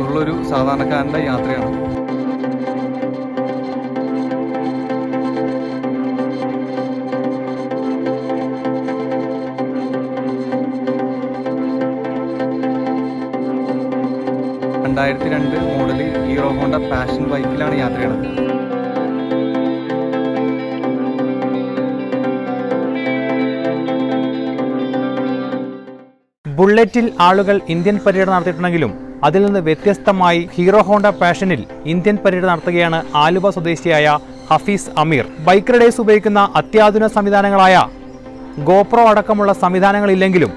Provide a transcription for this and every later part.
ഉള്ളൊരു സാധാരണക്കാരൻ്റെ യാത്രയാണ് രണ്ടായിരത്തി രണ്ട് മോഡൽ ഹീറോ ഹോണ്ട പാഷൻ ബൈക്കിലാണ് യാത്ര ചെയ്യണത് ബുള്ളറ്റിൽ ആളുകൾ ഇന്ത്യൻ പര്യടനം നടത്തിയിട്ടുണ്ടെങ്കിലും അതിൽ നിന്ന് വ്യത്യസ്തമായി ഹീറോ ഹോണ്ട പാഷനിൽ ഇന്ത്യൻ പര്യടനം നടത്തുകയാണ് ആലുവ സ്വദേശിയായ ഹഫീസ് അമീർ ബൈക്ക് റൈഡേഴ്സ് ഉപയോഗിക്കുന്ന അത്യാധുനിക സംവിധാനങ്ങളായ ഗോപ്രോ അടക്കമുള്ള സംവിധാനങ്ങളില്ലെങ്കിലും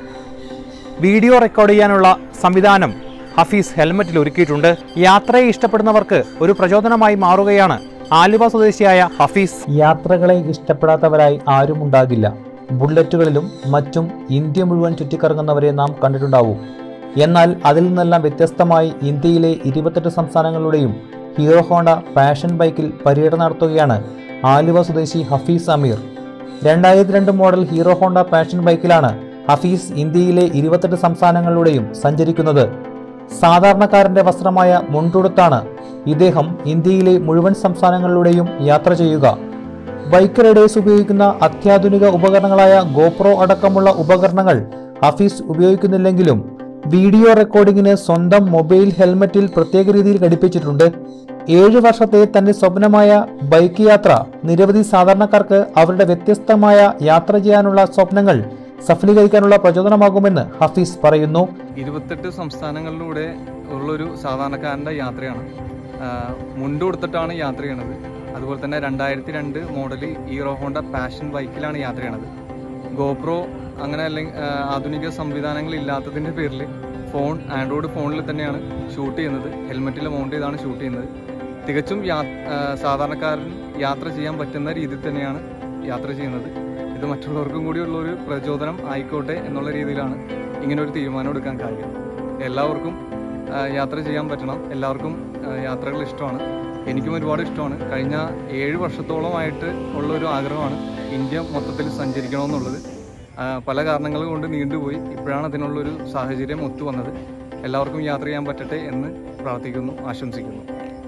വീഡിയോ റെക്കോർഡ് ചെയ്യാനുള്ള സംവിധാനം ഹഫീസ് ഹെൽമറ്റിൽ ഒരുക്കിയിട്ടുണ്ട് യാത്രയെ ഇഷ്ടപ്പെടുന്നവർക്ക് ഒരു പ്രചോദനമായി മാറുകയാണ് ആലുവ സ്വദേശിയായ ഹഫീസ് യാത്രകളെ ഇഷ്ടപ്പെടാത്തവരായി ആരും ഉണ്ടാകില്ല ബുള്ളറ്റുകളിലും മറ്റും ഇന്ത്യ മുഴുവൻ ചുറ്റിക്കറങ്ങുന്നവരെ നാം കണ്ടിട്ടുണ്ടാവും എന്നാൽ അതിൽ നിന്നെല്ലാം വ്യത്യസ്തമായി ഇന്ത്യയിലെ ഇരുപത്തെട്ട് സംസ്ഥാനങ്ങളുടെയും ഹീറോ ഹോണ്ട പാഷൻ ബൈക്കിൽ പര്യടനം നടത്തുകയാണ് ആലുവ സ്വദേശി ഹഫീസ് അമീർ രണ്ടായിരത്തി രണ്ട് മോഡൽ ഹീറോ ഹോണ്ട പാഷൻ ബൈക്കിലാണ് ഹഫീസ് ഇന്ത്യയിലെ ഇരുപത്തെട്ട് സംസ്ഥാനങ്ങളിലൂടെയും സഞ്ചരിക്കുന്നത് സാധാരണക്കാരന്റെ വസ്ത്രമായ മുണ്ടുടുത്താണ് ഇദ്ദേഹം ഇന്ത്യയിലെ മുഴുവൻ സംസ്ഥാനങ്ങളിലൂടെയും യാത്ര ചെയ്യുക ബൈക്ക് റൈഡേഴ്സ് ഉപയോഗിക്കുന്ന അത്യാധുനിക ഉപകരണങ്ങളായ ഗോപ്രോ അടക്കമുള്ള ഉപകരണങ്ങൾ ഹഫീസ് ഉപയോഗിക്കുന്നില്ലെങ്കിലും വീഡിയോ റെക്കോർഡിങ്ങിന് സ്വന്തം മൊബൈൽ ഹെൽമറ്റിൽ പ്രത്യേക രീതിയിൽ ഘടിപ്പിച്ചിട്ടുണ്ട് ഏഴ് വർഷത്തെ തന്റെ സ്വപ്നമായ ബൈക്ക് യാത്ര നിരവധി സാധാരണക്കാർക്ക് അവരുടെ വ്യത്യസ്തമായ യാത്ര ചെയ്യാനുള്ള സ്വപ്നങ്ങൾ സഫലീകരിക്കാനുള്ള പ്രചോദനമാകുമെന്ന് ഹഫീസ് പറയുന്നു ഇരുപത്തെട്ട് സംസ്ഥാനങ്ങളിലൂടെ ഉള്ളൊരു സാധാരണക്കാരൻ്റെ യാത്രയാണ് ആഹ് മുണ്ട് കൊടുത്തിട്ടാണ് യാത്ര ചെയ്യണത് അതുപോലെ തന്നെ രണ്ടായിരത്തി രണ്ട് മോഡൽ ഹീറോ ഹോണ്ട പാഷൻ ബൈക്കിലാണ് യാത്ര ചെയ്യണത് ഗോപ്രോ അങ്ങനെ അല്ലെങ്കിൽ ആഹ് ആധുനിക സംവിധാനങ്ങൾ ഇല്ലാത്തതിൻ്റെ പേരിൽ ഫോൺ ആൻഡ്രോയിഡ് ഫോണിൽ തന്നെയാണ് ഷൂട്ട് ചെയ്യുന്നത് ഹെൽമെറ്റിൽ മൗണ്ട് ചെയ്താണ് ഷൂട്ട് ചെയ്യുന്നത് തികച്ചും യാ ആഹ് സാധാരണക്കാരൻ യാത്ര ചെയ്യാൻ പറ്റുന്ന രീതിയിൽ തന്നെയാണ് യാത്ര ചെയ്യുന്നത് ഇത് മറ്റുള്ളവർക്കും കൂടി ഉള്ളൊരു പ്രചോദനം ആയിക്കോട്ടെ എന്നുള്ള രീതിയിലാണ് ഇങ്ങനെ ഒരു തീരുമാനം എടുക്കാൻ കാര്യം എല്ലാവർക്കും ആ, യാത്ര ചെയ്യാൻ പറ്റണം എല്ലാവർക്കും ആ, യാത്രകൾ ഇഷ്ടമാണ് എനിക്കും ഒരുപാട് ഇഷ്ടമാണ് കഴിഞ്ഞ ഏഴ് വർഷത്തോളമായിട്ട് ഉള്ള ഒരു ആഗ്രഹമാണ് ഇന്ത്യ മൊത്തത്തിൽ സഞ്ചരിക്കണമെന്നുള്ളത് ആ, പല കാരണങ്ങൾ കൊണ്ട് നീണ്ടുപോയി ഇപ്പോഴാണ് അതിനുള്ളൊരു സാഹചര്യം ഒത്തു വന്നത് എല്ലാവർക്കും യാത്ര ചെയ്യാൻ പറ്റട്ടെ എന്ന് പ്രാർത്ഥിക്കുന്നു ആശംസിക്കുന്നു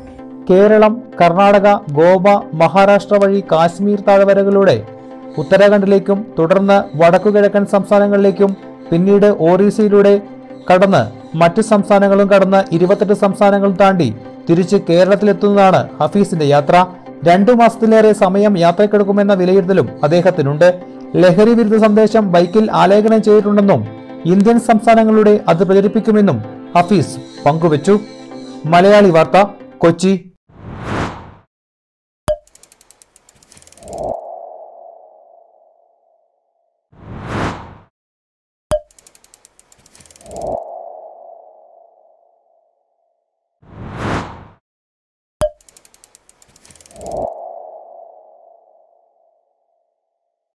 കേരളം കർണാടക ഗോവ മഹാരാഷ്ട്ര വഴി കാശ്മീർ താഴ്വരകളിലൂടെ ഉത്തരാഖണ്ഡിലേക്കും തുടർന്ന് വടക്കുകിഴക്കൻ സംസ്ഥാനങ്ങളിലേക്കും പിന്നീട് ഒറീസയിലൂടെ കടന്ന് മറ്റ് സംസ്ഥാനങ്ങളും കടന്ന് ഇരുപത്തെട്ട് സംസ്ഥാനങ്ങളും താണ്ടി തിരിച്ച് കേരളത്തിലെത്തുന്നതാണ് ഹഫീസിന്റെ യാത്ര രണ്ടു മാസത്തിലേറെ സമയം യാത്രക്കെടുക്കുമെന്ന വിലയിരുത്തലും അദ്ദേഹത്തിനുണ്ട് ലഹരി വിരുദ്ധ സന്ദേശം ബൈക്കിൽ ആലേഖനം ചെയ്തിട്ടുണ്ടെന്നും ഇന്ത്യൻ സംസ്ഥാനങ്ങളിലൂടെ അത് പ്രചരിപ്പിക്കുമെന്നും ഹഫീസ് പങ്കുവച്ചു മലയാളി വാർത്ത കൊച്ചി